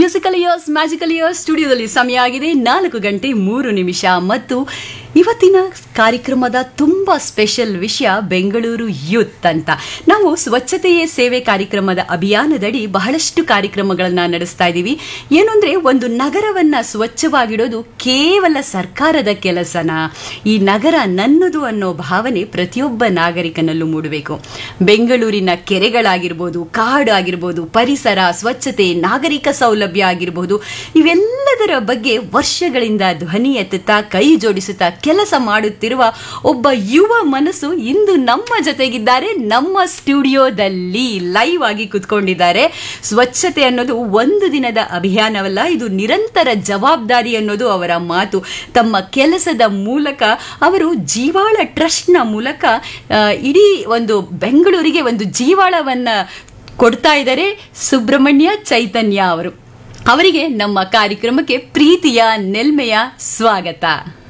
musical years magical years ಸ್ಟುಡಿಯೋದಲ್ಲಿ ಸಮಯ ಆಗಿದೆ ನಾಲ್ಕು ಗಂಟೆ ಮೂರು ನಿಮಿಷ ಮತ್ತು ಇವತ್ತಿನ ಕಾರ್ಯಕ್ರಮದ ತುಂಬಾ ಸ್ಪೆಷಲ್ ವಿಷಯ ಬೆಂಗಳೂರು ಯೂತ್ ಅಂತ ನಾವು ಸ್ವಚ್ಛತೆಯೇ ಸೇವೆ ಕಾರ್ಯಕ್ರಮದ ಅಭಿಯಾನದಡಿ ಬಹಳಷ್ಟು ಕಾರ್ಯಕ್ರಮಗಳನ್ನ ನಡೆಸ್ತಾ ಇದ್ದೀವಿ ಏನು ಅಂದ್ರೆ ಒಂದು ನಗರವನ್ನ ಸ್ವಚ್ಛವಾಗಿಡೋದು ಕೇವಲ ಸರ್ಕಾರದ ಕೆಲಸನ ಈ ನಗರ ನನ್ನದು ಅನ್ನೋ ಭಾವನೆ ಪ್ರತಿಯೊಬ್ಬ ನಾಗರಿಕನಲ್ಲೂ ಮೂಡಬೇಕು ಬೆಂಗಳೂರಿನ ಕೆರೆಗಳಾಗಿರ್ಬೋದು ಕಾಡು ಆಗಿರ್ಬೋದು ಪರಿಸರ ಸ್ವಚ್ಛತೆ ನಾಗರಿಕ ಸೌಲಭ್ಯ ಆಗಿರಬಹುದು ಇವೆಲ್ಲದರ ಬಗ್ಗೆ ವರ್ಷಗಳಿಂದ ಧ್ವನಿ ಎತ್ತುತ್ತಾ ಕೈ ಜೋಡಿಸುತ್ತಾ ಕೆಲಸ ಮಾಡುತ್ತಿರುವ ಒಬ್ಬ ಯುವ ಮನಸ್ಸು ಇಂದು ನಮ್ಮ ಜೊತೆಗಿದ್ದಾರೆ ನಮ್ಮ ಸ್ಟುಡಿಯೋದಲ್ಲಿ ಲೈವ್ ಆಗಿ ಕುತ್ಕೊಂಡಿದ್ದಾರೆ ಸ್ವಚ್ಛತೆ ಅನ್ನೋದು ಒಂದು ದಿನದ ಅಭಿಯಾನವಲ್ಲ ಇದು ನಿರಂತರ ಜವಾಬ್ದಾರಿ ಅನ್ನೋದು ಅವರ ಮಾತು ತಮ್ಮ ಕೆಲಸದ ಮೂಲಕ ಅವರು ಜೀವಾಳ ಟ್ರಸ್ಟ್ನ ಮೂಲಕ ಆ, ಇಡೀ ಒಂದು ಬೆಂಗಳೂರಿಗೆ ಒಂದು ಜೀವಾಳವನ್ನ ಕೊಡ್ತಾ ಇದ್ದಾರೆ ಸುಬ್ರಹ್ಮಣ್ಯ ಚೈತನ್ಯ ಅವರು ಅವರಿಗೆ ನಮ್ಮ ಕಾರ್ಯಕ್ರಮಕ್ಕೆ ಪ್ರೀತಿಯ ನೆಲ್ಮೆಯ ಸ್ವಾಗತ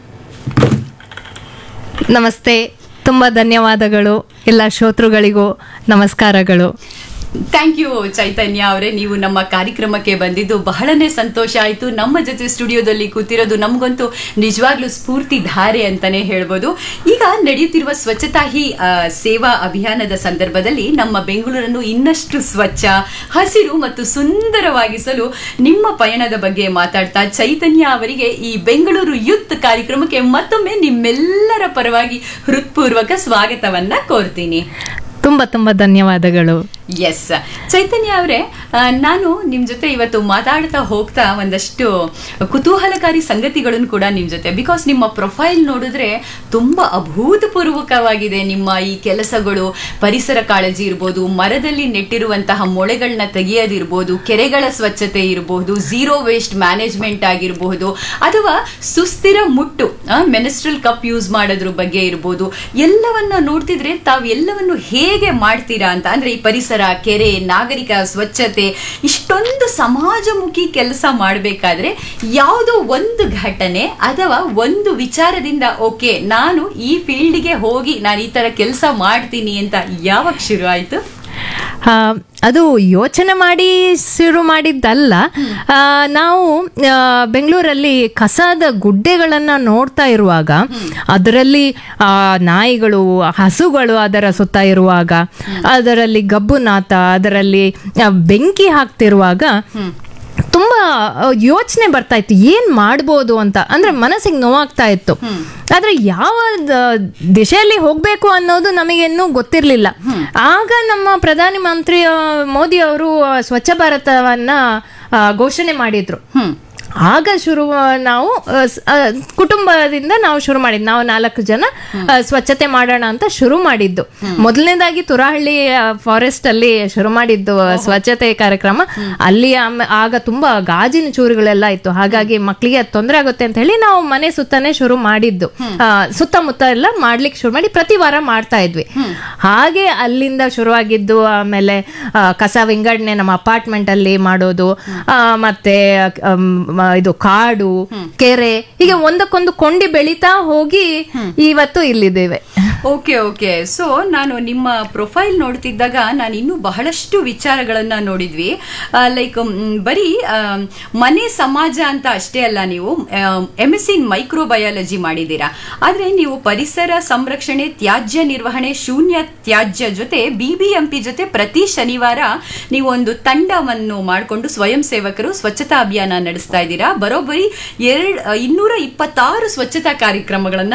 ನಮಸ್ತೆ ತುಂಬ ಧನ್ಯವಾದಗಳು ಎಲ್ಲ ಶ್ರೋತೃಗಳಿಗೂ ನಮಸ್ಕಾರಗಳು ಥ್ಯಾಂಕ್ ಯು ಚೈತನ್ಯ ಅವರೇ ನೀವು ನಮ್ಮ ಕಾರ್ಯಕ್ರಮಕ್ಕೆ ಬಂದಿದ್ದು ಬಹಳನೇ ಸಂತೋಷ ಆಯಿತು ನಮ್ಮ ಜೊತೆ ಸ್ಟುಡಿಯೋದಲ್ಲಿ ಕೂತಿರೋದು ನಮಗಂತೂ ನಿಜವಾಗ್ಲೂ ಸ್ಫೂರ್ತಿ ಧಾರೆ ಅಂತಾನೆ ಹೇಳ್ಬೋದು ಈಗ ನಡೆಯುತ್ತಿರುವ ಸ್ವಚ್ಛತಾ ಹಿ ಆ, ಸೇವಾ ಅಭಿಯಾನದ ಸಂದರ್ಭದಲ್ಲಿ ನಮ್ಮ ಬೆಂಗಳೂರನ್ನು ಇನ್ನಷ್ಟು ಸ್ವಚ್ಛ ಹಸಿರು ಮತ್ತು ಸುಂದರವಾಗಿಸಲು ನಿಮ್ಮ ಪಯಣದ ಬಗ್ಗೆ ಮಾತಾಡ್ತಾ ಚೈತನ್ಯ ಅವರಿಗೆ ಈ ಬೆಂಗಳೂರು ಯುತ್ ಕಾರ್ಯಕ್ರಮಕ್ಕೆ ಮತ್ತೊಮ್ಮೆ ನಿಮ್ಮೆಲ್ಲರ ಪರವಾಗಿ ಹೃತ್ಪೂರ್ವಕ ಸ್ವಾಗತವನ್ನ ಕೋರ್ತೀನಿ ತುಂಬ ತುಂಬ ಧನ್ಯವಾದಗಳು ಎಸ್ ಚೈತನ್ಯ ಅವರೇ ನಾನು ನಿಮ್ಮ ಜೊತೆ ಇವತ್ತು ಮಾತಾಡ್ತಾ ಹೋಗ್ತಾ ಒಂದಷ್ಟು ಕುತೂಹಲಕಾರಿ ಸಂಗತಿಗಳನ್ನು ಕೂಡ ನಿಮ್ಮ ಜೊತೆ ಬಿಕಾಸ್ ನಿಮ್ಮ ಪ್ರೊಫೈಲ್ ನೋಡಿದ್ರೆ ತುಂಬಾ ಅಭೂತಪೂರ್ವಕವಾಗಿದೆ ನಿಮ್ಮ ಈ ಕೆಲಸಗಳು ಪರಿಸರ ಕಾಳಜಿ ಇರ್ಬೋದು ಮರದಲ್ಲಿ ನೆಟ್ಟಿರುವಂತಹ ಮೊಳೆಗಳನ್ನ ತೆಗೆಯೋದಿರ್ಬೋದು ಕೆರೆಗಳ ಸ್ವಚ್ಛತೆ ಇರಬಹುದು ಝೀರೋ ವೇಸ್ಟ್ ಮ್ಯಾನೇಜ್ಮೆಂಟ್ ಆಗಿರಬಹುದು ಅಥವಾ ಸುಸ್ಥಿರ ಮುಟ್ಟು ಮೆನಿಸ್ಟ್ರಲ್ ಕಪ್ ಯೂಸ್ ಮಾಡೋದ್ರ ಬಗ್ಗೆ ಇರ್ಬೋದು ಎಲ್ಲವನ್ನ ನೋಡ್ತಿದ್ರೆ ತಾವು ಎಲ್ಲವನ್ನು ಹೇಗೆ ಮಾಡ್ತೀರಾ ಅಂತ ಅಂದ್ರೆ ಈ ಪರಿಸರ ಕೆರೆ ನಾಗರಿಕ ಸ್ವಚ್ಛತೆ ಇಷ್ಟೊಂದು ಸಮಾಜಮುಖಿ ಕೆಲಸ ಮಾಡಬೇಕಾದ್ರೆ ಯಾವುದೋ ಒಂದು ಘಟನೆ ಅಥವಾ ಒಂದು ವಿಚಾರದಿಂದ ಓಕೆ ನಾನು ಈ ಫೀಲ್ಡ್ಗೆ ಹೋಗಿ ನಾನು ಈ ತರ ಕೆಲಸ ಮಾಡ್ತೀನಿ ಅಂತ ಯಾವಾಗ ಶುರು ಆಯ್ತು ಆ, ಅದು ಯೋಚನೆ ಮಾಡಿ ಶುರು ಮಾಡಿದ್ದಲ್ಲ ಆ, ನಾವು ಆ, ಬೆಂಗಳೂರಲ್ಲಿ ಕಸದ ಗುಡ್ಡೆಗಳನ್ನು ನೋಡ್ತಾ ಇರುವಾಗ ಅದರಲ್ಲಿ ಆ, ನಾಯಿಗಳು ಹಸುಗಳು ಅದರ ಸುತ್ತ ಇರುವಾಗ ಅದರಲ್ಲಿ ಗಬ್ಬುನಾಥ ಅದರಲ್ಲಿ ಆ, ಬೆಂಕಿ ಹಾಕ್ತಿರುವಾಗ ತುಂಬಾ ಯೋಚನೆ ಬರ್ತಾ ಇತ್ತು ಏನ್ ಮಾಡ್ಬೋದು ಅಂತ ಅಂದ್ರೆ ಮನಸ್ಸಿಗೆ ನೋವಾಗ್ತಾ ಇತ್ತು ಆದ್ರೆ ಯಾವ ದ- ದಿಶೆಯಲ್ಲಿ ಹೋಗ್ಬೇಕು ಅನ್ನೋದು ನಮಗಿನ್ನೂ ಗೊತ್ತಿರ್ಲಿಲ್ಲ ಆಗ ನಮ್ಮ ಪ್ರಧಾನಿ ಮಂತ್ರಿ ಆ, ಮೋದಿ ಅವರು ಆ, ಸ್ವಚ್ಛ ಭಾರತವನ್ನ ಆ, ಘೋಷಣೆ ಮಾಡಿದ್ರು ಹ್ಮ್ ಆಗ ಶುರು ನಾವು ಆ, ಸ್- ಆ, ಕುಟುಂಬದಿಂದ ನಾವು ಶುರು ಮಾಡಿದ್ದು ನಾವು ನಾಲ್ಕು ಜನ ಆ, ಸ್ವಚ್ಛತೆ ಮಾಡೋಣ ಅಂತ ಶುರು ಮಾಡಿದ್ದು ಮೊದಲನೇದಾಗಿ ತುರಾಹಳ್ಳಿ ಫಾರೆಸ್ಟ್ ಅಲ್ಲಿ ಶುರು ಮಾಡಿದ್ದು ಆ, ಸ್ವಚ್ಛತೆ ಕಾರ್ಯಕ್ರಮ ಅಲ್ಲಿ ಆಮ- ಆಗ ತುಂಬಾ ಗಾಜಿನ ಚೂರುಗಳೆಲ್ಲ ಇತ್ತು ಹಾಗಾಗಿ ಮಕ್ಕಳಿಗೆ ತೊಂದರೆ ಆಗುತ್ತೆ ಅಂತ ಹೇಳಿ ನಾವು ಮನೆ ಸುತ್ತನೇ ಶುರು ಮಾಡಿದ್ದು ಆ, ಸುತ್ತಮುತ್ತ ಎಲ್ಲ ಮಾಡ್ಲಿಕ್ಕೆ ಶುರು ಮಾಡಿ ಪ್ರತಿ ವಾರ ಮಾಡ್ತಾ ಇದ್ವಿ ಹಾಗೆ ಅಲ್ಲಿಂದ ಶುರುವಾಗಿದ್ದು ಆಮೇಲೆ ಆ, ಕಸ ವಿಂಗಡಣೆ ನಮ್ಮ ಅಪಾರ್ಟ್ಮೆಂಟ್ ಅಲ್ಲಿ ಮಾಡೋದು ಆ, ಮತ್ತೆ ಅಮ್, ಮ- ಇದು ಕಾಡು ಕೆರೆ ಹೀಗೆ ಒಂದಕ್ಕೊಂದು ಕೊಂಡಿ ಬೆಳೀತಾ ಹೋಗಿ ಇವತ್ತು ಇಲ್ಲಿದ್ದೇವೆ ಓಕೆ ಓಕೆ ಸೊ ನಾನು ನಿಮ್ಮ ಪ್ರೊಫೈಲ್ ನೋಡ್ತಿದ್ದಾಗ ನಾನು ಇನ್ನೂ ಬಹಳಷ್ಟು ವಿಚಾರಗಳನ್ನ ನೋಡಿದ್ವಿ ಲೈಕ್ ಬರೀ ಆ, ಮನೆ ಸಮಾಜ ಅಂತ ಅಷ್ಟೇ ಅಲ್ಲ ನೀವು ಎಮ್ ಎಸ್ ಸಿ ಮೈಕ್ರೋಬಯಾಲಜಿ ಮಾಡಿದ್ದೀರಾ ಆದ್ರೆ ನೀವು ಪರಿಸರ ಸಂರಕ್ಷಣೆ ತ್ಯಾಜ್ಯ ನಿರ್ವಹಣೆ ಶೂನ್ಯ ತ್ಯಾಜ್ಯ ಜೊತೆ ಬಿಬಿಎಂಪಿ ಜೊತೆ ಪ್ರತಿ ಶನಿವಾರ ನೀವು ಒಂದು ತಂಡವನ್ನು ಮಾಡಿಕೊಂಡು ಸ್ವಯಂ ಸೇವಕರು ಸ್ವಚ್ಛತಾ ಅಭಿಯಾನ ನಡೆಸ್ತಾ ಇದ್ದೀರಾ ಬರೋಬ್ಬರಿ ಎರಡ್ ಇನ್ನೂರ ಇಪ್ಪತ್ತಾರು ಸ್ವಚ್ಛತಾ ಕಾರ್ಯಕ್ರಮಗಳನ್ನ